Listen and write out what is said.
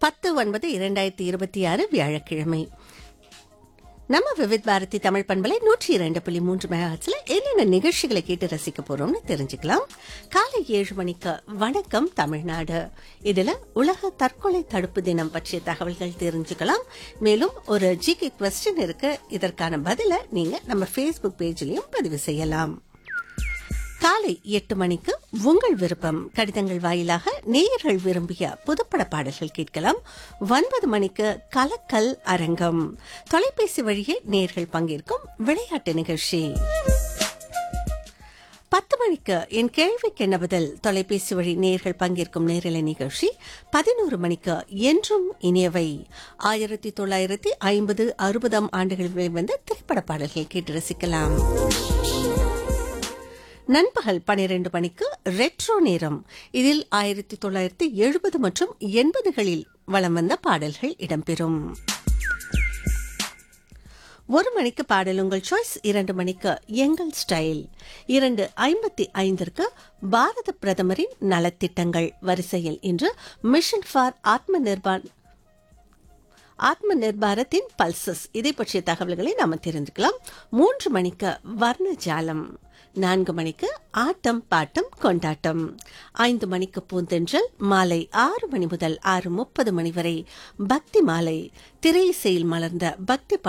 பத்து ஒன்பது இரண்டாயிரத்தி இருபத்தி ஆறு வியாழக்கிழமை நம்ம விவித் பாரதி தமிழ் பண்பலை நூற்றி இரண்டு புள்ளி மூன்று மெகாஹெட்ஸ்ல என்னென்ன நிகழ்ச்சிகளை கேட்டு ரசிக்க போறோம்னு தெரிஞ்சுக்கலாம் காலை ஏழு மணிக்கு வணக்கம் தமிழ்நாடு இதுல உலக தற்கொலை தடுப்பு தினம் பற்றிய தகவல்கள் தெரிஞ்சுக்கலாம் மேலும் ஒரு ஜிகே கொஸ்டின் இருக்கு இதற்கான பதில நீங்க நம்ம ஃபேஸ்புக் பேஜ்லயும் பதிவு செய்யலாம் காலை எட்டு மணிக்கு உங்கள் விருப்பம் கடிதங்கள் வாயிலாக நேயர்கள் விரும்பிய புதுப்பட பாடல்கள் கேட்கலாம் ஒன்பது மணிக்கு கலக்கல் அரங்கம் தொலைபேசி வழியே நேயர்கள் பங்கேற்கும் விளையாட்டு நிகழ்ச்சி பத்து மணிக்கு என் கேள்விக்கு என்ன பதில் தொலைபேசி வழி நேர்கள் பங்கேற்கும் நேரலை நிகழ்ச்சி பதினோரு மணிக்கு என்றும் இனியவை ஆயிரத்தி தொள்ளாயிரத்தி ஐம்பது அறுபதாம் ஆண்டுகளில் வந்த திரைப்பட பாடல்கள் கேட்டு ரசிக்கலாம் நண்பகல் பனிரெண்டு மணிக்கு ரெட்ரோ நேரம் இதில் ஆயிரத்தி தொள்ளாயிரத்தி எழுபது மற்றும் எண்பதுகளில் வலம் வந்த பாடல்கள் இடம்பெறும் ஒரு மணிக்கு பாடல் உங்கள் சாய்ஸ் இரண்டு மணிக்கு எங்கள் ஸ்டைல் இரண்டு ஐம்பத்தி ஐந்திற்கு பாரத பிரதமரின் நலத்திட்டங்கள் வரிசையில் இன்று மிஷன் ஃபார் ஆத்ம நிர்பான் ஆத்ம நிர்பாரத்தின் பல்சஸ் இதை பற்றிய தகவல்களை நாம் தெரிஞ்சுக்கலாம் மூன்று மணிக்கு வர்ண ஜாலம் நான்கு மணிக்கு ஆட்டம் பாட்டம் கொண்டாட்டம் ஐந்து மணிக்கு பூந்தென்றல் மாலை ஆறு மணி முதல் ஆறு முப்பது மணி வரை பக்தி மாலை திரையிசையில் மலர்ந்த பக்தி